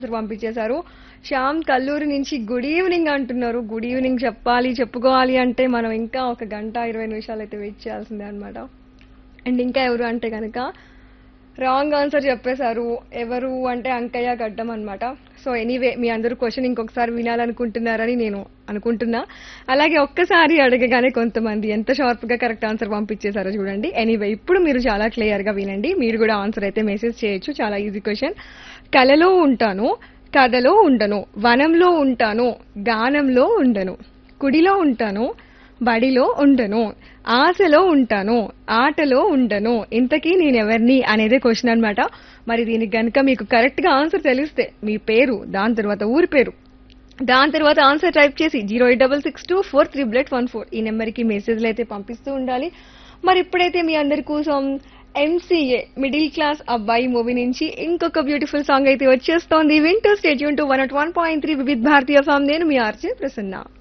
పంపించేశారు శ్యామ్ కల్లూరు నుంచి good evening అంటున్నారు గుడ్ ఈవినింగ్ చెప్పాలి చెప్పుకోవాలి అంటే మనం ఇంకా ఒక గంట ఇరవై నిమిషాలు అయితే వెయిట్ చేయాల్సిందే అనమాట అండ్ ఇంకా ఎవరు అంటే కనుక రాంగ్ ఆన్సర్ చెప్పేశారు ఎవరు అంటే అంకయ్య గడ్డం అనమాట సో ఎనీవే మీ అందరూ క్వశ్చన్ ఇంకొకసారి వినాలనుకుంటున్నారని నేను అనుకుంటున్నా అలాగే ఒక్కసారి అడగగానే కొంతమంది ఎంత షార్ప్ గా కరెక్ట్ ఆన్సర్ పంపించేశారో చూడండి ఎనీవే ఇప్పుడు మీరు చాలా క్లియర్ గా వినండి మీరు కూడా ఆన్సర్ అయితే మెసేజ్ చేయొచ్చు చాలా ఈజీ క్వశ్చన్ కలలో ఉంటాను కథలో ఉండను వనంలో ఉంటాను గానంలో ఉండను కుడిలో ఉంటాను బడిలో ఉండను ఆశలో ఉంటాను ఆటలో ఉండను ఇంతకీ నేనెవరిని అనేదే క్వశ్చన్ అన్నమాట మరి దీనికి గనుక మీకు కరెక్ట్ గా ఆన్సర్ తెలిస్తే మీ పేరు దాని తర్వాత ఊరి పేరు దాని తర్వాత ఆన్సర్ టైప్ చేసి zero eight double six two four triple eight one four ఈ నెంబర్కి మెసేజ్లు అయితే పంపిస్తూ ఉండాలి మరి ఇప్పుడైతే మీ అందరి కోసం ఎంసీఏ మిడిల్ క్లాస్ అబ్బాయి మూవీ నుంచి ఇంకొక బ్యూటిఫుల్ సాంగ్ అయితే వచ్చేస్తోంది వింటూ stay tune to one at one point three Vividh భారతీయ ఫామ్ నేను మీ ఆర్జే ప్రసన్న